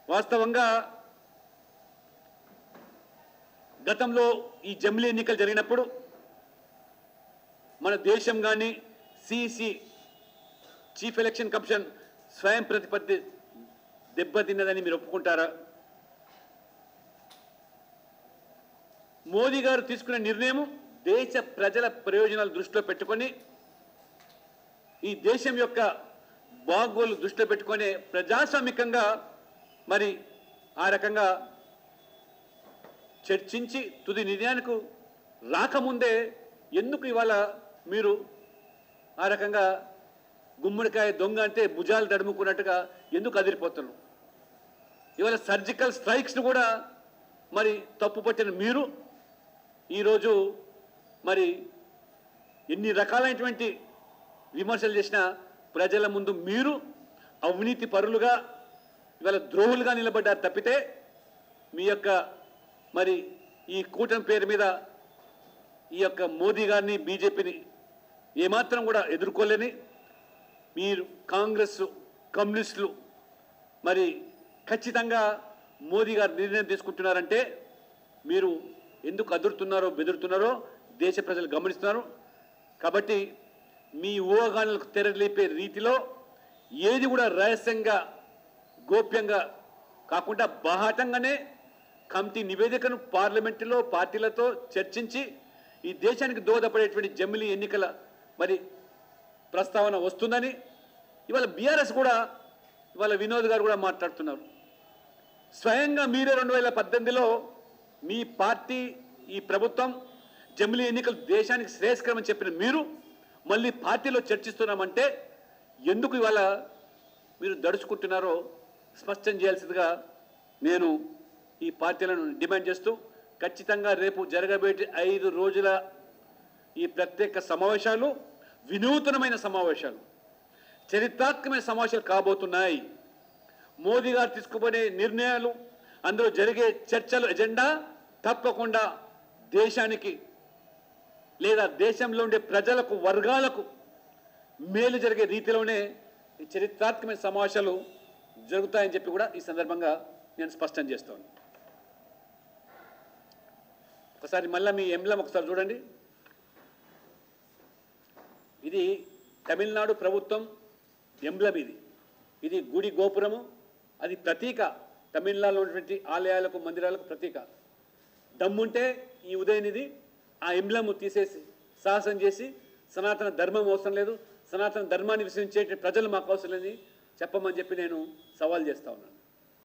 వాస్తవంగా గతంలో ఈ జమిలీ ఎన్నికలు జరిగినప్పుడు మన దేశం కానీ సిసి చీఫ్ ఎలక్షన్ కమిషన్ స్వయం ప్రతిపత్తి దెబ్బతిన్నదని మీరు ఒప్పుకుంటారా మోదీ గారు తీసుకున్న నిర్ణయం దేశ ప్రజల ప్రయోజనాలు దృష్టిలో పెట్టుకొని ఈ దేశం యొక్క బాగోలు దృష్టిలో పెట్టుకొని ప్రజాస్వామికంగా మరి ఆ రకంగా చర్చించి తుది నిర్ణయానికి రాకముందే ఎందుకు ఇవాళ మీరు ఆ రకంగా గుమ్మడికాయ దొంగ అంటే భుజాలు దడుముకున్నట్టుగా ఎందుకు అదిరిపోతున్నారు ఇవాళ సర్జికల్ స్ట్రైక్స్ను కూడా మరి తప్పు పట్టిన మీరు ఈరోజు మరి ఎన్ని రకాలైనటువంటి విమర్శలు చేసిన ప్రజల ముందు మీరు అవినీతి పరులుగా ఇవాళ ద్రోహులుగా నిలబడ్డారు తప్పితే మీ యొక్క మరి ఈ కూటమి పేరు మీద ఈ యొక్క మోదీ గారిని బీజేపీని ఏమాత్రం కూడా ఎదుర్కోలేని మీరు కాంగ్రెస్ కమ్యూనిస్టులు మరి ఖచ్చితంగా మోదీ గారు నిర్ణయం తీసుకుంటున్నారంటే మీరు ఎందుకు అదురుతున్నారో బెదురుతున్నారో దేశ ప్రజలు గమనిస్తున్నారు కాబట్టి మీ ఊహాగానాలకు తెరలేపే రీతిలో ఏది కూడా రహస్యంగా గోప్యంగా కాకుండా బాహాటంగానే కమిటీ నివేదికను పార్లమెంటులో పార్టీలతో చర్చించి ఈ దేశానికి దోహదపడేటువంటి జమిలీ ఎన్నికల మరి ప్రస్తావన వస్తుందని ఇవాళ బీఆర్ఎస్ కూడా ఇవాళ వినోద్ గారు కూడా మాట్లాడుతున్నారు స్వయంగా మీరే రెండు వేల పద్దెనిమిదిలో మీ పార్టీ ఈ ప్రభుత్వం జమిలీ ఎన్నికలు దేశానికి శ్రేయస్కరమని చెప్పిన మీరు మళ్ళీ పార్టీలో చర్చిస్తున్నామంటే ఎందుకు ఇవాళ మీరు దడుచుకుంటున్నారో స్పష్టం చేయాల్సిందిగా నేను ఈ పార్టీలను డిమాండ్ చేస్తూ ఖచ్చితంగా రేపు జరగబోయే ఐదు రోజుల ఈ ప్రత్యేక సమావేశాలు వినూతనమైన సమావేశాలు చరిత్రాత్మకమైన సమావేశాలు కాబోతున్నాయి మోదీ గారు తీసుకుపోయే నిర్ణయాలు అందులో జరిగే చర్చలు ఎజెండా తప్పకుండా దేశానికి లేదా దేశంలో ఉండే ప్రజలకు వర్గాలకు మేలు జరిగే రీతిలోనే ఈ చరిత్రాత్మకమైన సమావేశాలు జరుగుతాయని చెప్పి కూడా ఈ సందర్భంగా నేను స్పష్టం చేస్తాను ఒకసారి మళ్ళీ మీ ఎంబ్లం ఒకసారి చూడండి ఇది తమిళనాడు ప్రభుత్వం ఎంబ్లం ఇది ఇది గుడి గోపురము అది ప్రతీక తమిళనాడులో ఉన్నటువంటి ఆలయాలకు మందిరాలకు ప్రతీక దమ్ముంటే ఈ ఉదయనిధి ఆ ఎంబ్లము తీసేసి సాహసం చేసి సనాతన ధర్మం అవసరం లేదు సనాతన ధర్మాన్ని విశ్వసించే ప్రజలు మాకు అవసరం లేదని చెప్పమని చెప్పి నేను సవాల్ చేస్తా ఉన్నాను